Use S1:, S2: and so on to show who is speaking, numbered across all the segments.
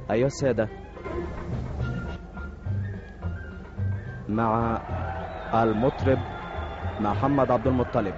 S1: أيها السادة مع المطرب محمد عبد المطلب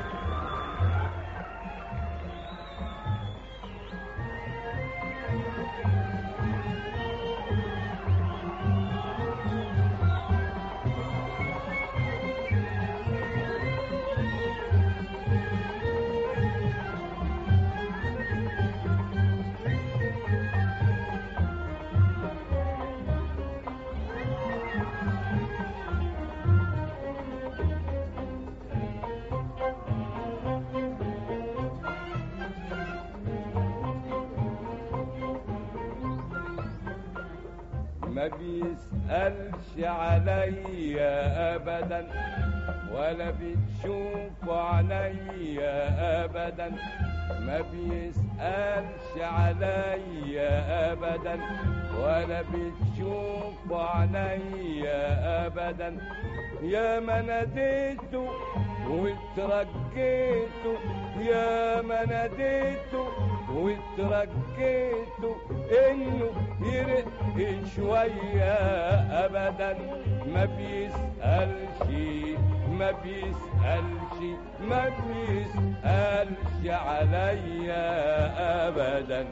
S2: ما بيسألش عليا أبدا ولا بتشوف عليا أبدا ما بيسألش عليا أبدا ولا بتشوف عليا أبدا يا ما ناديته واترجيته يا ما ناديته واترجيته انه يرق شوية ابدا ما بيسألش ما بيسألش ما بيسألش عليا ابدا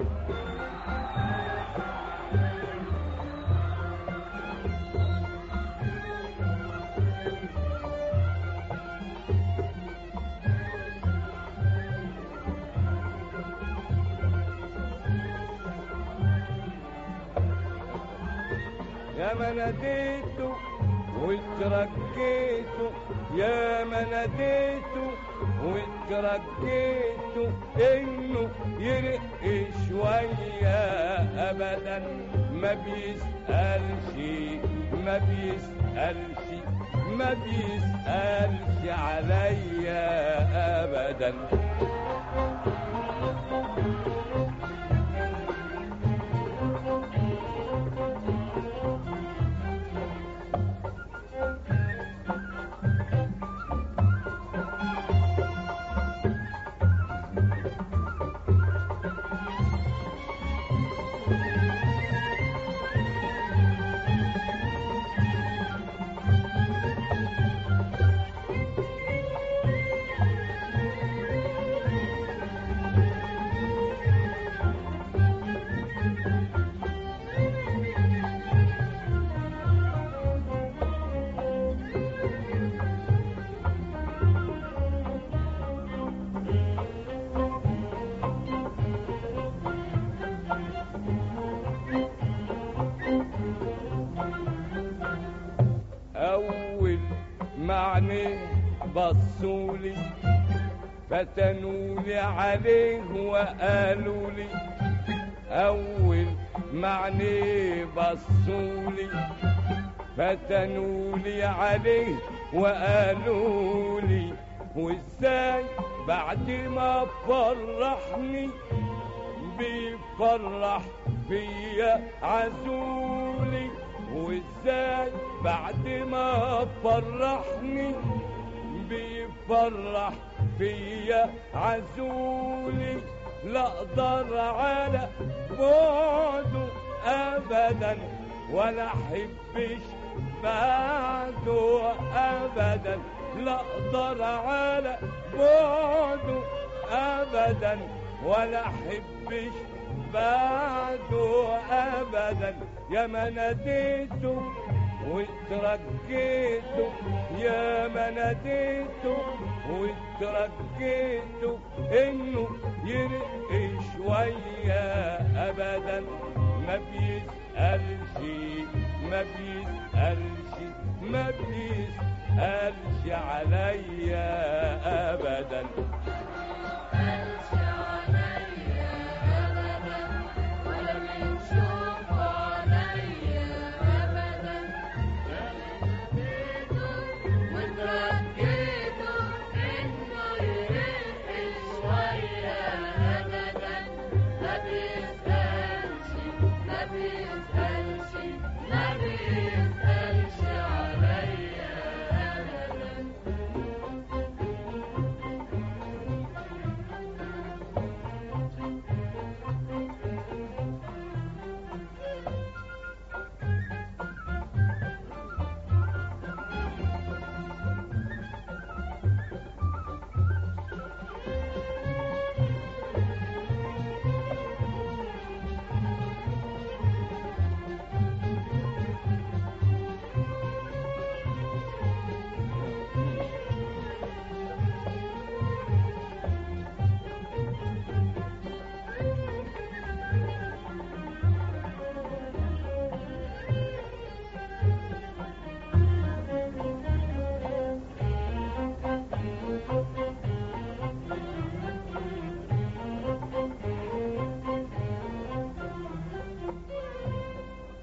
S2: يا ما ناديته واترجيته يا ما ناديته واترجيته انه يرق شوية ابدا ما بيسألش ما بيسألش ما بيسألش عليا ابدا أول معني بصولي فتنولي عليه وقالوا لي أول معني بصولي فتنولي عليه وقالوا لي وازاي بعد ما فرحني بيفرح فيا عزولي وازاي بعد ما فرحني بيفرح فيا عزولي لا اقدر على بعده ابدا ولا احبش بعده ابدا لا اقدر على بعده ابدا ولا احبش بعده ابدا يا ما ناديته واترجيته يا ما ناديته واترجيته انه يرق شويه ابدا ما بيسالش ما بيسالش ما بيسالش عليا ابدا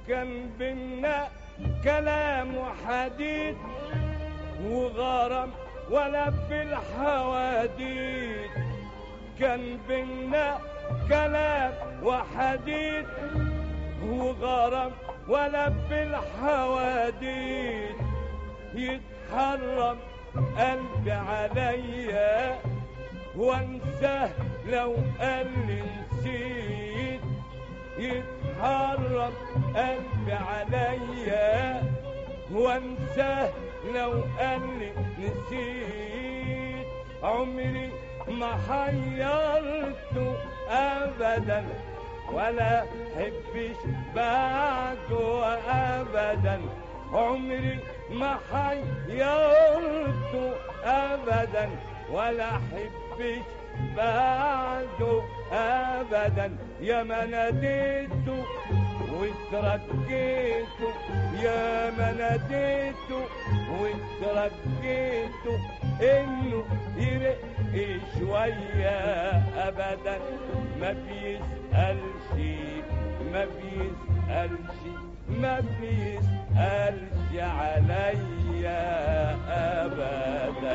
S2: كان بينا كلام وحديث وغرام ولا في الحواديت كان بينا كلام وحديث وغرام ولا في الحواديت يتحرم قلبي عليا وانساه لو قال لي نسيت يتحرم قلبي عليا وانساه لو قال لي نسيت عمري ما حيرته ابدا ولا حبش بعده ابدا عمري ما حيرته ابدا ولا حبش بعده ابدا يا ما ناديته واترجيته يا ما ناديته واترجيته انه يرق شويه ابدا ما بيسالش ما بيسالش ما بيسالش عليا ابدا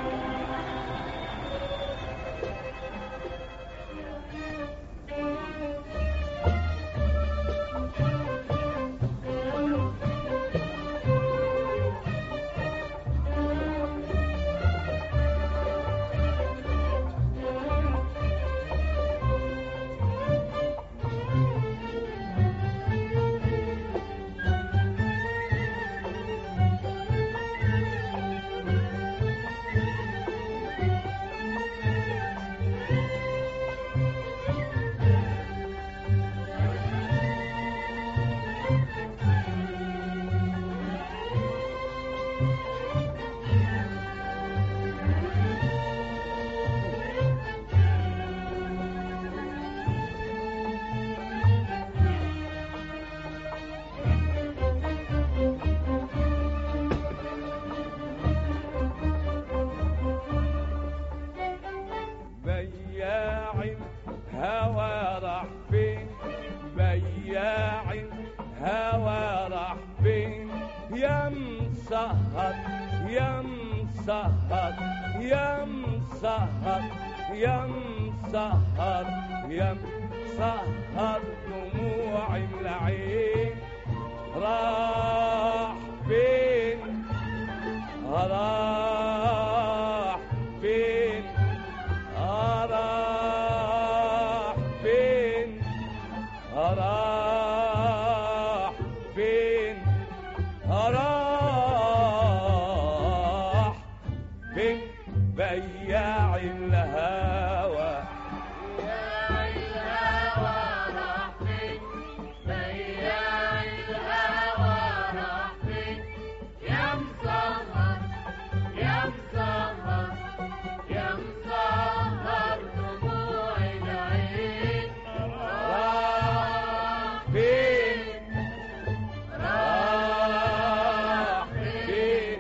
S2: بياع الهوى راح فين بياع الهوى راح فين يا مسهر يا مسهر يا مسهر يا مسهر يا مسهر دموع العين راح فين راح فين راح فين راح فين راح فين بياع الهوى راح فين راح فين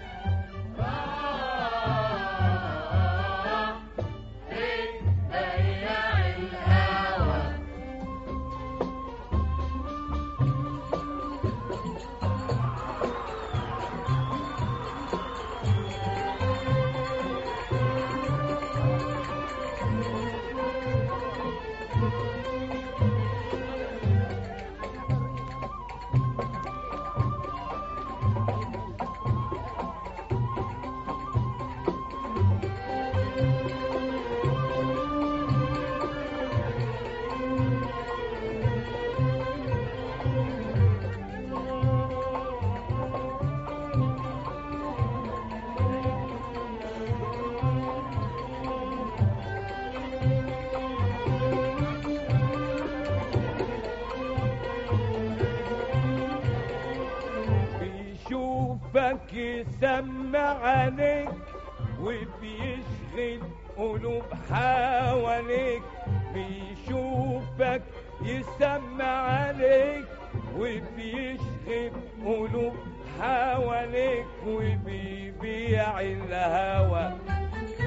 S2: بيشوفك يسمع عليك وبيشغل قلوب حواليك بيشوفك يسمع عليك وبيشغل قلوب حواليك وبيبيع الهوى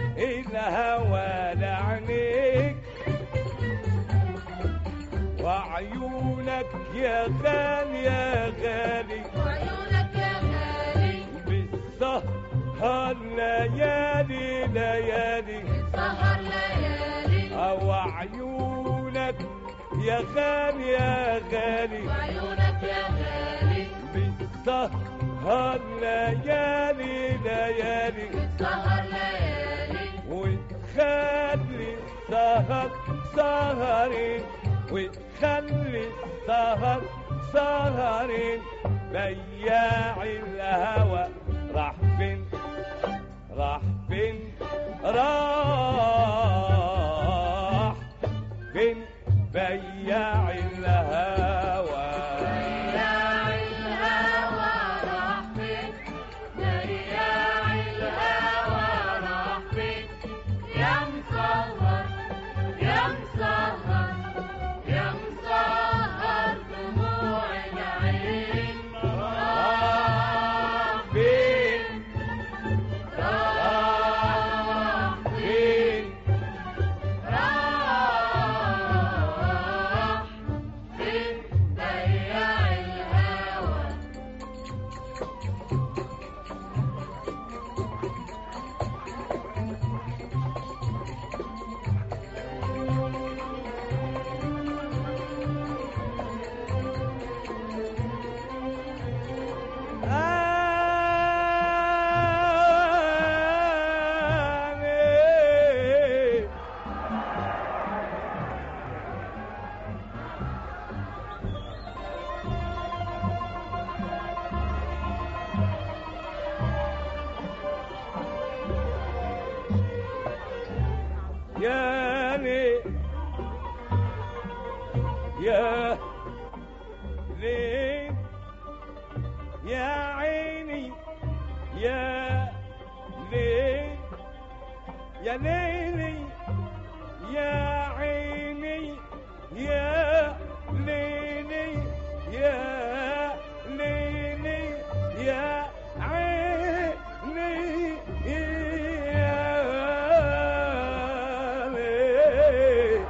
S2: الهوى لعنيك وع وعيونك يا غالي يا غالي
S3: وعيونك يا غالي
S2: بالسهر ليالي ليالي
S3: سهر ليالي
S2: أو عيونك يا غالي يا غالي
S3: وعيونك يا غالي
S2: بالسهر ليالي ليالي
S3: سهر ليالي
S2: وتخلي السهر سهرين وتخلي السهر سهرين بياع الهوى راح فين راح فين راح فين بياع الهوى
S3: بياع الهوى راح فين بياع الهوى راح فين يا مسهر يا مسهر يا مسهر دموع العين راح
S2: فين
S3: راح
S2: فين
S3: راح فين بياع الهوى
S2: آمين يا لي يا لي يا عيني يا ليل يا ليلي يا عيني يا ليلي يا ليلي يا عيني يا ليل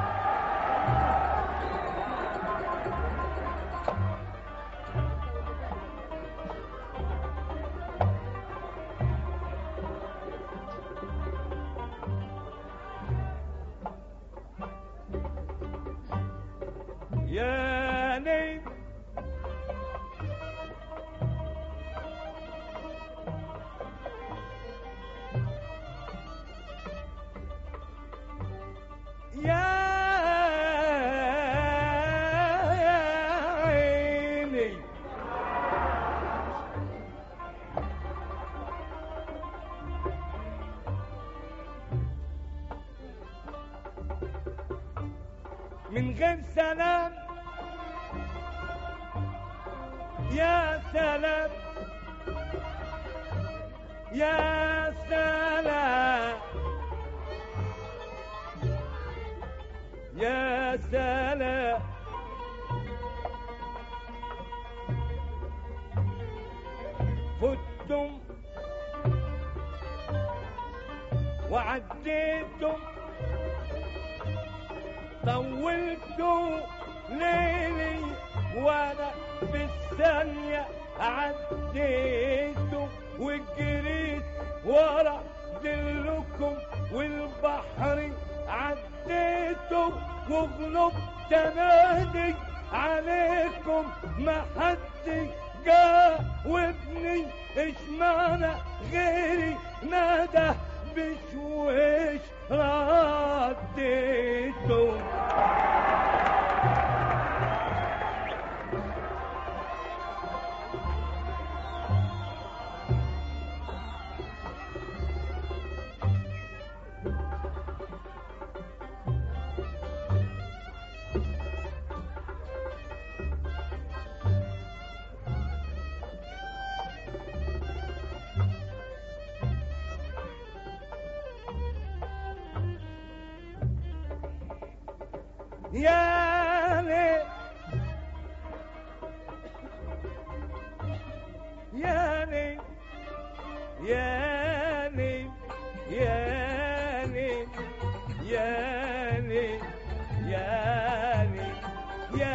S2: يا ليل يا عيني من غير سلام يا سلام يا سلام يا سلام فتم وعديتم طولتوا ليلي وانا بالثانية عديته وجريت ورا دلكم والبحر عديته وغلبت انادي عليكم ما حد جاوبني اشمعنى غيري نادى بشويش رديته يا ليل يا ليل يا ليل يا ليل يا ليل يا ليل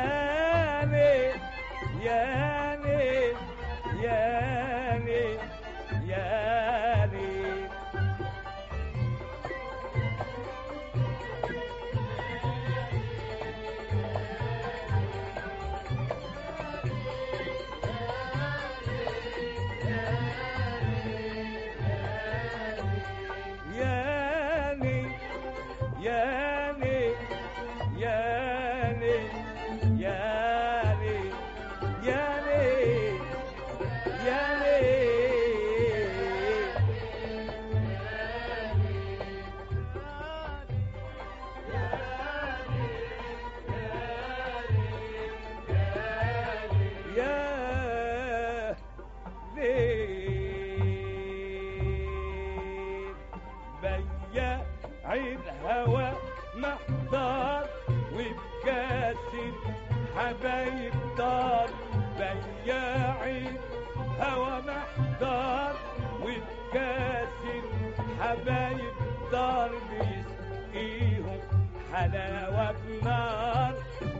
S2: ياني ياني ياني ياني ياني ياني ياني ياني ياني ياني يا ليل بياع الهوى محضار وبكاسب حبايب دار بياع الهوى محضار وبكاسب حبايب دار بيسقيهم حلاوة بنار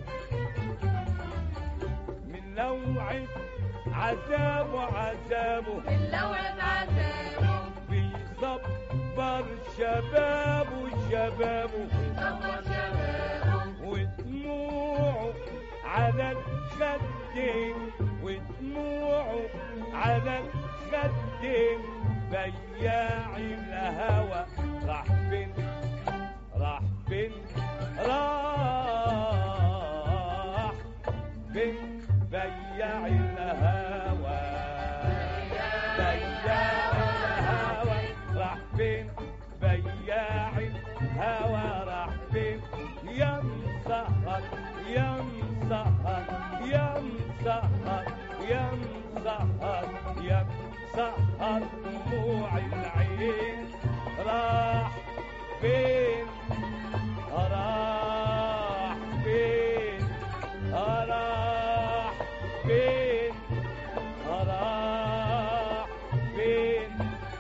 S2: من نوع عذابه عذابه
S3: من لوعة عذابه
S2: بيصبر شبابه شبابه
S3: صبر شبابه
S2: ودموعه على الخدين ودموعه على الخدين بياع الهوى راح فين راح فين راح فين بياع الهوى بياع الهوى راح فين بياع الهوى راح فين يا مسهر يا مسهر يا مسهر يا مسهر يا مسهر دموع العين راح فين راح فين راح فين راح فين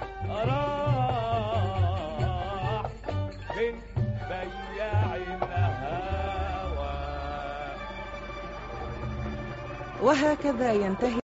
S2: راح فين بياع الهوى
S4: وهكذا ينتهي